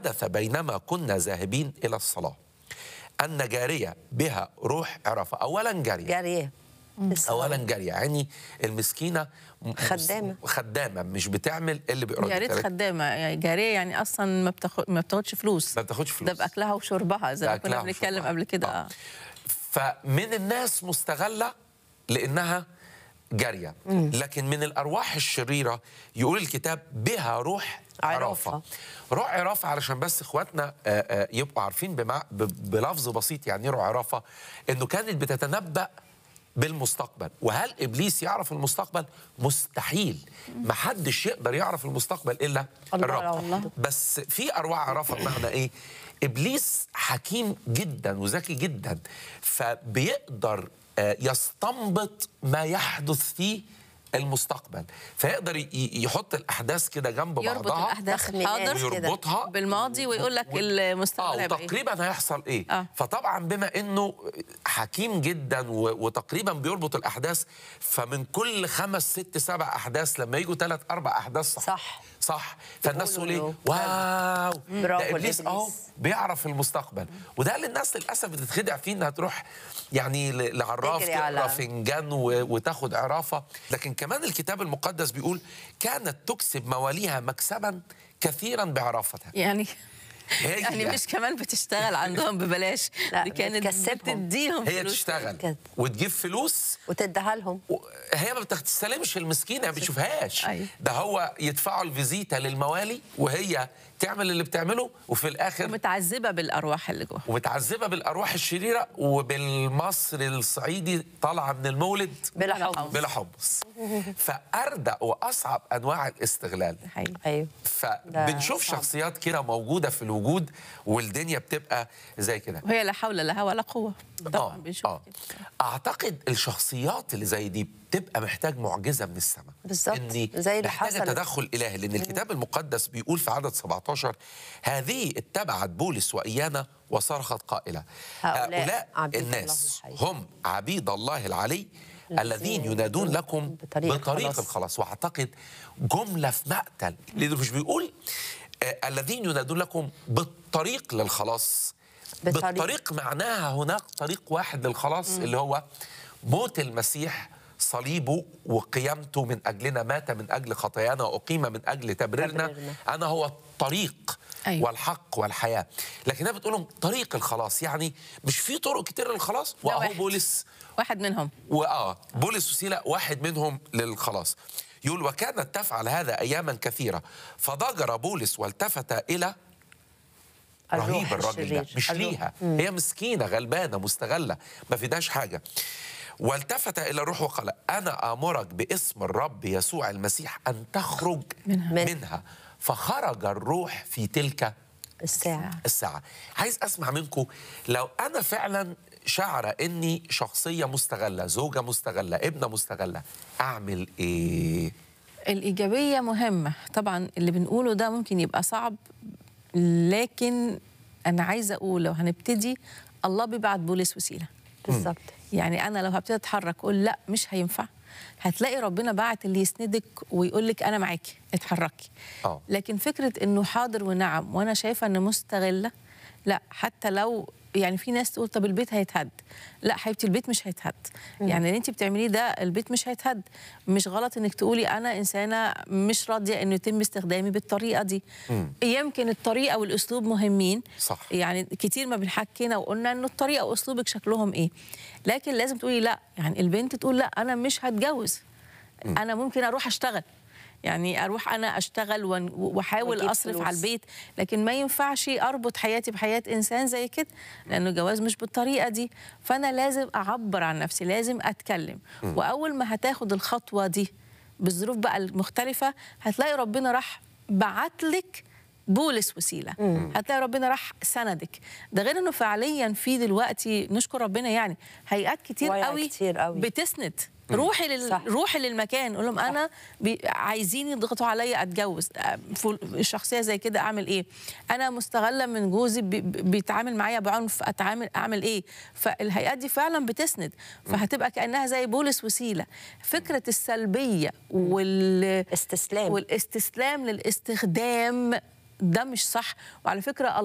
حدث بينما كنا ذاهبين الى الصلاه ان جاريه بها روح عرفه اولا جاريه جاريه اولا جاريه يعني المسكينه م- خدامة. خدامه مش بتعمل اللي بيقرا يا ريت خدامه يعني جاريه يعني اصلا ما بتاخد ما بتاخدش فلوس ما بتاخدش فلوس ده باكلها وشربها زي ما كنا بأكلها بنتكلم وشربها. قبل كده آه. اه فمن الناس مستغله لانها جاريه لكن من الارواح الشريره يقول الكتاب بها روح عرافه عرافة. روح عرافه علشان بس اخواتنا آه، آه، يبقوا عارفين بمع... ب- بلفظ بسيط يعني ايه روح عرافه انه كانت بتتنبأ بالمستقبل وهل ابليس يعرف المستقبل مستحيل محدش يقدر يعرف المستقبل الا الله الرب الله. بس في ارواح عرفه بمعنى ايه ابليس حكيم جدا وذكي جدا فبيقدر آه، يستنبط ما يحدث في المستقبل فيقدر ي- يحط الاحداث كده جنب يربط بعضها الاحداث تخمينات الحاضر كده. ويربطها بالماضي ويقول لك و- المستقبل اه هيبقى ايه وتقريبا هيحصل ايه آه. فطبعا بما انه حكيم جدا و- وتقريبا بيربط الاحداث فمن كل خمس ست سبع احداث لما يجوا ثلاث اربع احداث صح صح. صح فالناس تقول ايه يقولوا واو برافو ده ابليس الإبليس. اهو بيعرف المستقبل وده اللي الناس للاسف بتتخدع فيه انها تروح يعني ل- لعراف تجري تقرا على- فنجان و- وتاخد عرافه لكن كمان الكتاب المقدس بيقول كانت تكسب مواليها مكسبا كثيرا بعرافتها يعني هي يعني مش كمان بتشتغل عندهم ببلاش لا، دي كانت بتكسبهم. بتديهم هي فلوس. تشتغل كده. وتجيب فلوس وتديها لهم و- هي ما بتستلمش المسكينه ما بتشوفهاش أيوة. ده هو يدفعوا الفيزيتا للموالي وهي تعمل اللي بتعمله وفي الاخر متعذبه بالارواح اللي جوه ومتعذبه بالارواح الشريره وبالمصري الصعيدي طالعه من المولد بلا بلا حب حب. بلا حبس فاردأ واصعب انواع الاستغلال ده حقيقي ايوه فبنشوف صعب. شخصيات كده موجوده في الوجود والدنيا بتبقى زي كده وهي لا حول لها ولا قوه طبعا آه، بنشوف آه. كده. اعتقد الشخصيات اللي زي دي بتبقى محتاج معجزه من السماء بالظبط، إن زي اللي محتاجه حصلت. تدخل الهي لان الكتاب المقدس بيقول في عدد 17 هذه اتبعت بولس وايانا وصرخت قائله هؤلاء هؤلاء عبيد الناس الله الحي. هم عبيد الله العلي الذين ينادون لكم بطريق بطريق الخلاص. الخلاص واعتقد جمله في مقتل لانه مش بيقول آه، الذين ينادون لكم بالطريق للخلاص بالطريق. بالطريق معناها هناك طريق واحد للخلاص اللي هو موت المسيح صليبه وقيامته من اجلنا مات من اجل خطايانا واقيم من اجل تبريرنا تبريرنا. انا هو الطريق أيوة. والحق والحياه لكنها بتقول لهم طريق الخلاص يعني مش في طرق كتير للخلاص ده واهو واحد. بولس واحد منهم واه بولس وسيلة واحد منهم للخلاص يقول وكانت تفعل هذا اياما كثيره فضجر بولس والتفت الى الروح رهيب الراجل ده الشرير. مش الروح. ليها هي مسكينه غلبانه مستغله ما فيداش حاجه والتفت الى الروح وقال انا امرك باسم الرب يسوع المسيح ان تخرج منها. منها فخرج الروح في تلك الساعه الساعة عايز أسمع منكم لو أنا فعلا شعرة إني شخصية مستغلة زوجة مستغلة ابنة مستغلة أعمل إيه؟ الإيجابية مهمة طبعا اللي بنقوله ده ممكن يبقى صعب لكن أنا عايزة أقول لو هنبتدي الله بيبعت بولس وسيلة بالظبط يعني أنا لو هبتدي أتحرك أقول لا مش هينفع هتلاقي ربنا بعت اللي يسندك ويقول لك أنا معاكي اتحركي آه. لكن فكرة إنه حاضر ونعم وأنا شايفة إن مستغلة لا حتى لو يعني في ناس تقول طب البيت هيتهد لا حبيبتي البيت مش هيتهد يعني اللي انت بتعمليه ده البيت مش هيتهد مش غلط انك تقولي انا انسانه مش راضيه انه يتم استخدامي بالطريقه دي يمكن الطريقه والاسلوب مهمين صح. يعني كتير ما بنحكينا وقلنا انه الطريقه واسلوبك شكلهم ايه لكن لازم تقولي لا يعني البنت تقول لا انا مش هتجوز انا ممكن اروح اشتغل يعني اروح انا اشتغل ون- واحاول وأجيب اصرف فلوس. على البيت لكن ما ينفعش اربط حياتي بحياه انسان زي كده لانه الجواز مش بالطريقه دي فانا لازم اعبر عن نفسي لازم اتكلم واول ما هتاخد الخطوه دي بالظروف بقى المختلفه هتلاقي ربنا راح بعتلك بولس وسيله هتلاقي ربنا راح سندك ده غير انه فعليا في دلوقتي نشكر ربنا يعني هيئات كتير وعي قوي كتير قوي. بتسند روحي لل... صح. روحي للمكان قول لهم انا بي... عايزين يضغطوا عليا اتجوز آه، فل- الشخصيه زي كده اعمل ايه انا مستغله من جوزي بي... بي- بيتعامل معايا بعنف اتعامل اعمل ايه فالهيئات دي فعلا بتسند فهتبقى كانها زي بولس وسيله فكره السلبيه وال استسلام والاستسلام للاستخدام ده مش صح وعلى فكره